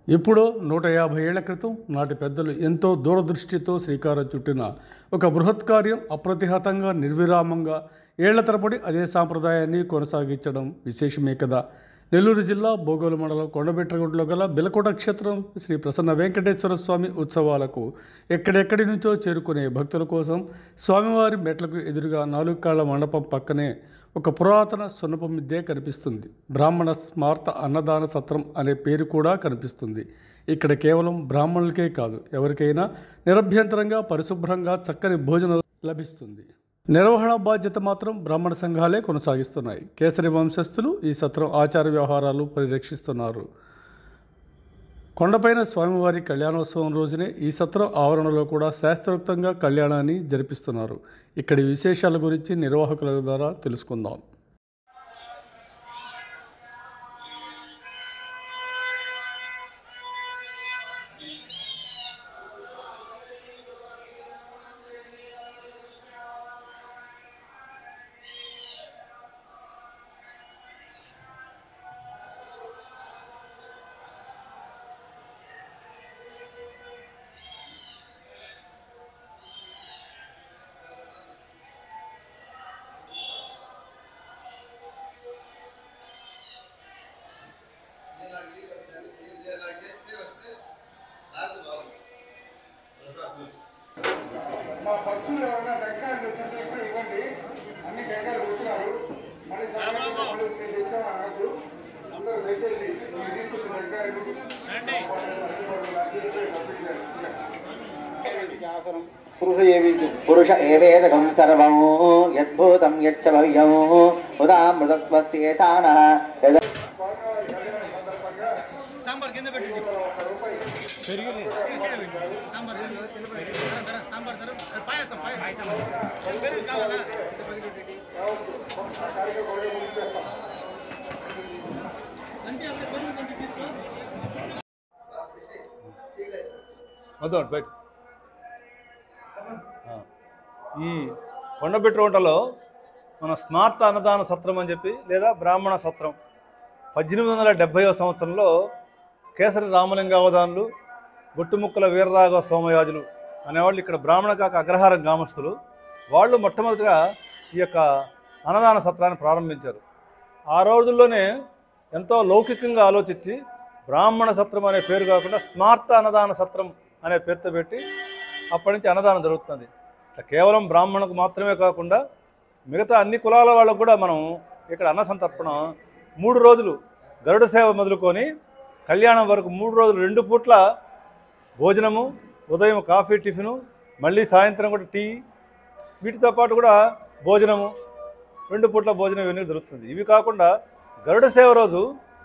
ఇప్పుడు నూట యాభై ఏళ్ల క్రితం నాటి పెద్దలు ఎంతో దూరదృష్టితో శ్రీకారం చుట్టిన ఒక బృహత్ కార్యం అప్రతిహతంగా నిర్విరామంగా ఏళ్ల తరబడి అదే సాంప్రదాయాన్ని కొనసాగించడం విశేషమే కదా నెల్లూరు జిల్లా బోగోలు మండలం కొండబెట్టగుంటలో గల బిలకోట క్షేత్రం శ్రీ ప్రసన్న వెంకటేశ్వర స్వామి ఉత్సవాలకు ఎక్కడెక్కడి నుంచో చేరుకునే భక్తుల కోసం స్వామివారి మెట్లకు ఎదురుగా నాలుగు కాళ్ల మండపం పక్కనే ఒక పురాతన సున్నప మిద్దే కనిపిస్తుంది బ్రాహ్మణ స్మార్త అన్నదాన సత్రం అనే పేరు కూడా కనిపిస్తుంది ఇక్కడ కేవలం బ్రాహ్మణులకే కాదు ఎవరికైనా నిరభ్యంతరంగా పరిశుభ్రంగా చక్కని భోజనం లభిస్తుంది నిర్వహణ బాధ్యత మాత్రం బ్రాహ్మణ సంఘాలే కొనసాగిస్తున్నాయి కేసరి వంశస్థులు ఈ సత్రం ఆచార వ్యవహారాలు పరిరక్షిస్తున్నారు కొండపైన స్వామివారి కళ్యాణోత్సవం రోజునే ఈ సత్రం ఆవరణలో కూడా శాస్త్రోక్తంగా కళ్యాణాన్ని జరిపిస్తున్నారు ఇక్కడి విశేషాల గురించి నిర్వాహకుల ద్వారా తెలుసుకుందాం మా పశువులు ఏమైనా టెంకాయలు వచ్చేసి ఇవ్వండి అన్ని టెంకాయలు వచ్చినారు మళ్ళీ మళ్ళీ మేము తెచ్చాము అనద్దు అందరూ దయచేసి మీరు తీసుకొచ్చిన టెంకాయలు పురుష ఏవి పురుష ఏవేదకం సర్వం యద్భూతం యచ్చ భవ్యం ఉదామృతత్వస్యేతాన యద వద్దాం బయట ఈ కొండబెట్టు వంటలో మన స్మార్త అన్నదాన సత్రం అని చెప్పి లేదా బ్రాహ్మణ సత్రం పద్దెనిమిది వందల డెబ్భైవ సంవత్సరంలో కేసరి రామలింగ అవధానులు గొట్టుముక్కల వీరరాఘవ సోమయాజులు అనేవాళ్ళు ఇక్కడ బ్రాహ్మణ కాక అగ్రహారం గ్రామస్తులు వాళ్ళు మొట్టమొదటిగా ఈ యొక్క అన్నదాన సత్రాన్ని ప్రారంభించారు ఆ రోజుల్లోనే ఎంతో లౌకికంగా ఆలోచించి బ్రాహ్మణ సత్రం అనే పేరు కాకుండా స్మార్త అన్నదాన సత్రం అనే పేరుతో పెట్టి అప్పటి నుంచి అన్నదానం జరుగుతుంది ఇట్లా కేవలం బ్రాహ్మణకు మాత్రమే కాకుండా మిగతా అన్ని కులాల వాళ్ళకు కూడా మనం ఇక్కడ అన్న సంతర్పణ మూడు రోజులు గరుడ సేవ మొదలుకొని కళ్యాణం వరకు మూడు రోజులు రెండు పూట్ల భోజనము ఉదయం కాఫీ టిఫిను మళ్ళీ సాయంత్రం కూడా టీ వీటితో పాటు కూడా భోజనము రెండు పూట్ల భోజనం ఇవన్నీ జరుగుతుంది ఇవి కాకుండా గరుడ సేవ రోజు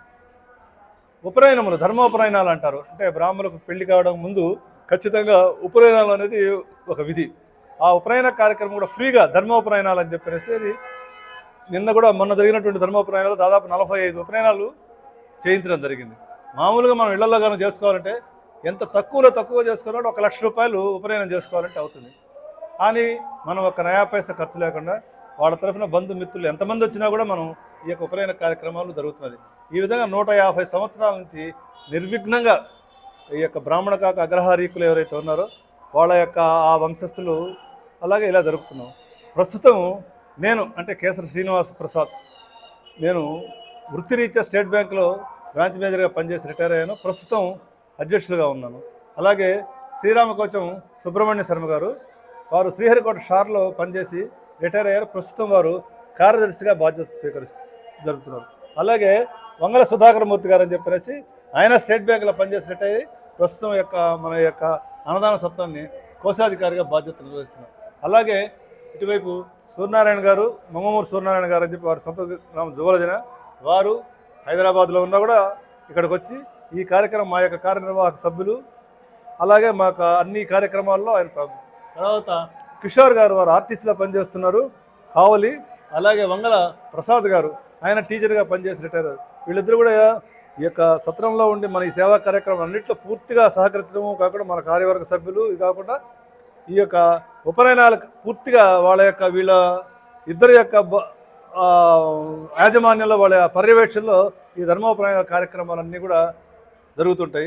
ఉపనయనములు ధర్మోపనయనాలు అంటారు అంటే బ్రాహ్మణులకు పెళ్లి కావడం ముందు ఖచ్చితంగా ఉపనయనాలు అనేది ఒక విధి ఆ ఉపనయన కార్యక్రమం కూడా ఫ్రీగా ధర్మోపనయనాలు అని చెప్పేసి అది నిన్న కూడా మొన్న జరిగినటువంటి ధర్మోపనయనాలు దాదాపు నలభై ఐదు ఉపనయనాలు చేయించడం జరిగింది మామూలుగా మనం ఇళ్లలో కానీ చేసుకోవాలంటే ఎంత తక్కువలో తక్కువ చేసుకోవాలంటే ఒక లక్ష రూపాయలు ఉపనయనం చేసుకోవాలంటే అవుతుంది కానీ మనం ఒక నయా పైసా ఖర్చు లేకుండా వాళ్ళ తరఫున బంధుమిత్రులు ఎంతమంది వచ్చినా కూడా మనం ఈ యొక్క ఉపనయన కార్యక్రమాలు జరుగుతున్నది ఈ విధంగా నూట యాభై సంవత్సరాల నుంచి నిర్విఘ్నంగా ఈ యొక్క బ్రాహ్మణ కాక అగ్రహారీకులు ఎవరైతే ఉన్నారో వాళ్ళ యొక్క ఆ వంశస్థులు అలాగే ఇలా జరుపుతున్నాం ప్రస్తుతం నేను అంటే కేసరి శ్రీనివాస్ ప్రసాద్ నేను వృత్తిరీత్యా స్టేట్ బ్యాంక్లో బ్రాంచ్ మేనేజర్గా పనిచేసి రిటైర్ అయ్యాను ప్రస్తుతం అధ్యక్షులుగా ఉన్నాను అలాగే శ్రీరామకోచం సుబ్రహ్మణ్య శర్మ గారు వారు శ్రీహరికోట షార్లో పనిచేసి రిటైర్ అయ్యారు ప్రస్తుతం వారు కార్యదర్శిగా బాధ్యత స్వీకరిస్తూ జరుపుతున్నారు అలాగే వంగల సుధాకర్ మూర్తి గారు అని చెప్పేసి ఆయన స్టేట్ బ్యాంకులో పనిచేసి రిటైర్ అయ్యి ప్రస్తుతం యొక్క మన యొక్క అన్నదాన సత్వాన్ని కోశాధికారిగా బాధ్యత నిర్వహిస్తున్నారు అలాగే ఇటువైపు సూర్యనారాయణ గారు మంగమూరు సూర్యనారాయణ గారు అని చెప్పి వారి సొంత గ్రామం జువలదిన వారు హైదరాబాద్లో ఉన్నా కూడా ఇక్కడికి వచ్చి ఈ కార్యక్రమం మా యొక్క కార్యనిర్వాహక సభ్యులు అలాగే మాకు అన్ని కార్యక్రమాల్లో ఆయన పా- తర్వాత కిషోర్ గారు వారు ఆర్టీసీలో పనిచేస్తున్నారు కావలి అలాగే వంగల ప్రసాద్ గారు ఆయన టీచర్గా పనిచేసి రిటైర్ అయ్యారు వీళ్ళిద్దరూ కూడా ఈ యొక్క సత్రంలో ఉండి మన ఈ సేవా కార్యక్రమం అన్నింటిలో పూర్తిగా సహకరించడము కాకుండా మన కార్యవర్గ సభ్యులు ఇది కాకుండా ఈ యొక్క ఉపనయనాలకు పూర్తిగా వాళ్ళ యొక్క వీళ్ళ ఇద్దరి యొక్క బ- ఆ, యాజమాన్యంలో వాళ్ళ పర్యవేక్షణలో ఈ ధర్మోపనయన కార్యక్రమాలన్నీ కూడా జరుగుతుంటాయి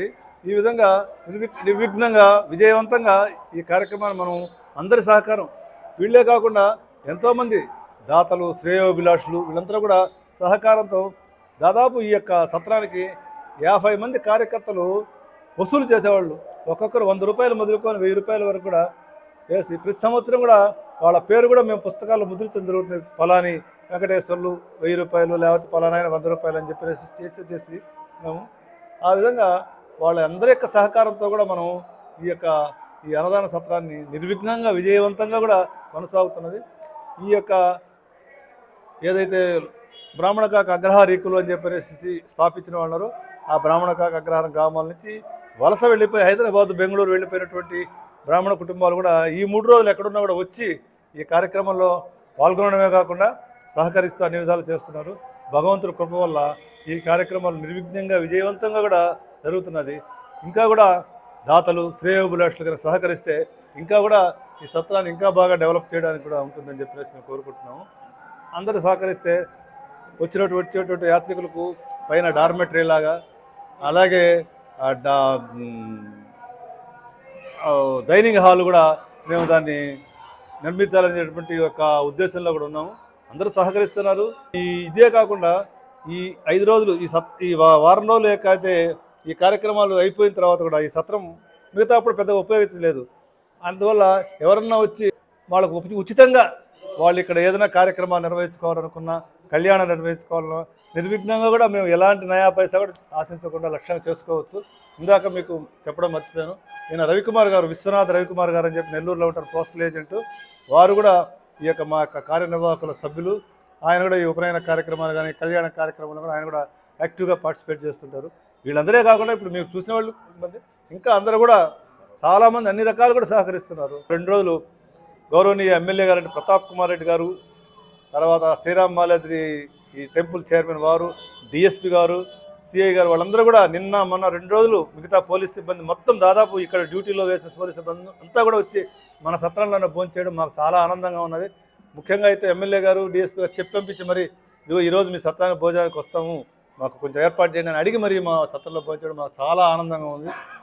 ఈ విధంగా నిర్వి నిర్విఘ్నంగా విజయవంతంగా ఈ కార్యక్రమాన్ని మనం అందరి సహకారం వీళ్ళే కాకుండా ఎంతోమంది దాతలు శ్రేయోభిలాషులు వీళ్ళంతా కూడా సహకారంతో దాదాపు ఈ యొక్క సత్రానికి యాభై మంది కార్యకర్తలు వసూలు చేసేవాళ్ళు ఒక్కొక్కరు వంద రూపాయలు మొదలుకొని వెయ్యి రూపాయల వరకు కూడా వేసి ప్రతి సంవత్సరం కూడా వాళ్ళ పేరు కూడా మేము పుస్తకాల్లో ముద్రించడం జరుగుతుంది ఫలాని వెంకటేశ్వర్లు వెయ్యి రూపాయలు లేకపోతే ఫలానాయన వంద రూపాయలు అని చెప్పేసి చేసి చేసి మేము ఆ విధంగా వాళ్ళ అందరి యొక్క సహకారంతో కూడా మనం ఈ యొక్క ఈ అన్నదాన సత్రాన్ని నిర్విఘ్నంగా విజయవంతంగా కూడా కొనసాగుతున్నది ఈ యొక్క ఏదైతే బ్రాహ్మణ కాక అగ్రహారీకులు అని చెప్పేసి స్థాపించిన వాళ్ళు ఆ బ్రాహ్మణ కాక అగ్రహారం గ్రామాల నుంచి వలస వెళ్ళిపోయి హైదరాబాద్ బెంగళూరు వెళ్ళిపోయినటువంటి బ్రాహ్మణ కుటుంబాలు కూడా ఈ మూడు రోజులు ఎక్కడున్నా కూడా వచ్చి ఈ కార్యక్రమంలో పాల్గొనడమే కాకుండా సహకరిస్తూ అన్ని విధాలు చేస్తున్నారు భగవంతుడి కృప వల్ల ఈ కార్యక్రమాలు నిర్విఘ్నంగా విజయవంతంగా కూడా జరుగుతున్నది ఇంకా కూడా దాతలు శ్రేయోభిలాషులు కనుక సహకరిస్తే ఇంకా కూడా ఈ సత్రాన్ని ఇంకా బాగా డెవలప్ చేయడానికి కూడా ఉంటుందని చెప్పేసి మేము కోరుకుంటున్నాము అందరూ సహకరిస్తే వచ్చినటువంటి వచ్చేటువంటి యాత్రికులకు పైన డార్మెటరీ లాగా అలాగే ఆ డా మ్, ఆ డైనింగ్ హాల్ కూడా మేము దాన్ని నిర్మించాలనేటువంటి ఒక ఉద్దేశంలో కూడా ఉన్నాము అందరూ సహకరిస్తున్నారు ఈ ఇదే కాకుండా ఈ ఐదు రోజులు ఈ సత్ ఈ వా- వారం రోజులు అయితే ఈ కార్యక్రమాలు అయిపోయిన తర్వాత కూడా ఈ సత్రం మిగతా అప్పుడు పెద్దగా ఉపయోగించలేదు అందువల్ల ఎవరన్నా వచ్చి వాళ్ళకు ఉచి- ఉచితంగా వాళ్ళు ఇక్కడ ఏదైనా కార్యక్రమాలు నిర్వహించుకోవాలనుకున్నా కళ్యాణం నిర్వహించుకోవాలన్నా నిర్విఘ్నంగా కూడా మేము ఎలాంటి నయా పైసా కూడా ఆశించకుండా లక్ష్యంగా చేసుకోవచ్చు ఇందాక మీకు చెప్పడం మర్చిపోయాను ఈయన రవికుమార్ గారు విశ్వనాథ్ రవికుమార్ గారు అని చెప్పి నెల్లూరులో ఉంటారు పోస్టల్ ఏజెంట్ వారు కూడా ఈ యొక్క మా యొక్క కార్యనిర్వాహకుల సభ్యులు ఆయన కూడా ఈ ఉపనయన కార్యక్రమాలు కానీ కళ్యాణ కార్యక్రమాలు కూడా ఆయన కూడా యాక్టివ్గా పార్టిసిపేట్ చేస్తుంటారు వీళ్ళందరే కాకుండా ఇప్పుడు మీరు చూసిన వాళ్ళు మంది ఇంకా అందరూ కూడా చాలామంది అన్ని రకాలు కూడా సహకరిస్తున్నారు రెండు రోజులు గౌరవనీయ ఎమ్మెల్యే గారు ప్రతాప్ కుమార్ రెడ్డి గారు తర్వాత శ్రీరామ్ మాలేద్రి ఈ టెంపుల్ చైర్మన్ వారు డిఎస్పి గారు సిఐ గారు వాళ్ళందరూ కూడా నిన్న మొన్న రెండు రోజులు మిగతా పోలీస్ సిబ్బంది మొత్తం దాదాపు ఇక్కడ డ్యూటీలో వేసిన పోలీస్ సిబ్బంది అంతా కూడా వచ్చి మన సత్రంలోనే భోజనం చేయడం మాకు చాలా ఆనందంగా ఉన్నది ముఖ్యంగా అయితే ఎమ్మెల్యే గారు డిఎస్పీ గారు చెప్పి పంపించి మరి ఇదిగో ఈరోజు మీ సత్రానికి భోజనానికి వస్తాము మాకు కొంచెం ఏర్పాటు చేయండి అని అడిగి మరి మా సత్రంలో భోజనం చేయడం మాకు చాలా ఆనందంగా ఉంది